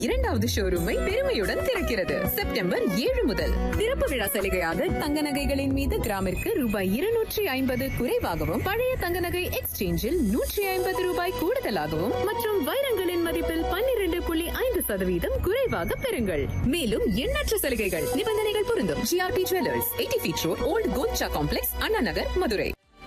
இரண்டாவது ஷோரூமை பெருமையுடன் திறக்கிறது செப்டம்பர் ஏழு முதல் திறப்பு விழா சலுகையாக தங்க நகைகளின் மீது கிராமிற்கு ரூபாய் இருநூற்றி ஐம்பது குறைவாகவும் பழைய தங்க நகை எக்ஸ்சேஞ்சில் நூற்றி ஐம்பது ரூபாய் கூடுதலாகவும் மற்றும் வைரங்களின் மதிப்பில் பன்னிரண்டு புள்ளி ஐந்து சதவீதம் குறைவாக பெறுங்கள் மேலும் எண்ணற்ற சலுகைகள் நிபந்தனைகள் பொருந்தும் GRT jewellers eighty feet road old Kolcha complex Anna Nagar Madurai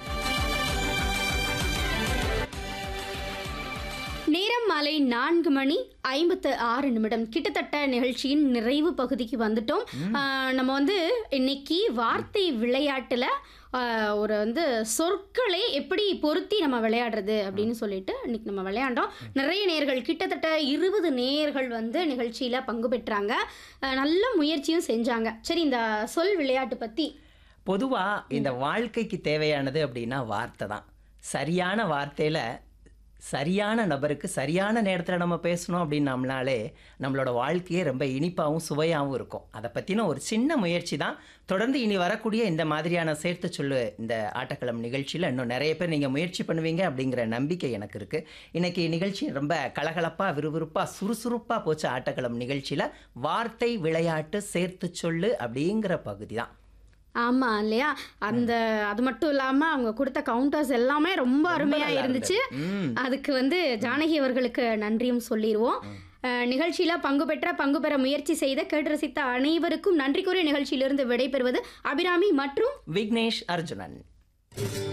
நேரம் மாலை நான்கு மணி ஐம்பத்து ஆறு நிமிடம் கிட்டத்தட்ட நிகழ்ச்சியின் நிறைவு பகுதிக்கு வந்துட்டோம் ஆஹ் நம்ம வந்து இன்னைக்கு வார்த்தை விளையாட்டுல ஆஹ் ஒரு வந்து சொற்களை எப்படி பொருத்தி நம்ம விளையாடுறது அப்படின்னு சொல்லிட்டு இன்னைக்கு நம்ம விளையாண்டோம் நிறைய நேர்கள் கிட்டத்தட்ட இருபது நேயர்கள் வந்து நிகழ்ச்சியில பங்கு பெற்றாங்க ஆஹ் நல்ல முயற்சியும் செஞ்சாங்க சரி இந்த சொல் விளையாட்டு பத்தி பொதுவா இந்த வாழ்க்கைக்கு தேவையானது அப்படின்னா வார்த்தை தான் சரியான வார்த்தையில சரியான நபருக்கு சரியான நேரத்தில் நம்ம பேசணும் அப்படின்னம்னாலே நம்மளோட வாழ்க்கையே ரொம்ப இனிப்பாகவும் சுவையாகவும் இருக்கும் அதை பற்றின ஒரு சின்ன முயற்சி தான் தொடர்ந்து இனி வரக்கூடிய இந்த மாதிரியான சேர்த்து சொல்லு இந்த ஆட்டக்களம் நிகழ்ச்சியில் இன்னும் நிறைய பேர் நீங்கள் முயற்சி பண்ணுவீங்க அப்படிங்கிற நம்பிக்கை எனக்கு இருக்குது இன்னைக்கு நிகழ்ச்சி ரொம்ப கலகலப்பாக விறுவிறுப்பாக சுறுசுறுப்பாக போச்சு ஆட்டக்களம் நிகழ்ச்சியில் வார்த்தை விளையாட்டு சேர்த்து சொல்லு அப்படிங்கிற பகுதி தான் ஆமா இல்லையா அந்த அது மட்டும் இல்லாம அவங்க கொடுத்த கவுண்டர்ஸ் எல்லாமே ரொம்ப அருமையா நல்லா இருந்துச்சு இருந்தது. ம். அதுக்கு வந்து ஜானகி அவர்களுக்கு நன்றியும் சொல்லிடுவோம் அஹ், நிகழ்ச்சியில பங்கு பெற்ற பங்கு பெற முயற்சி செய்த கேட்டு ரசித்த அனைவருக்கும் நன்றி கூறிய நிகழ்ச்சியிலிருந்து விடைபெறுவது அபிராமி மற்றும் விக்னேஷ் அர்ஜுனன்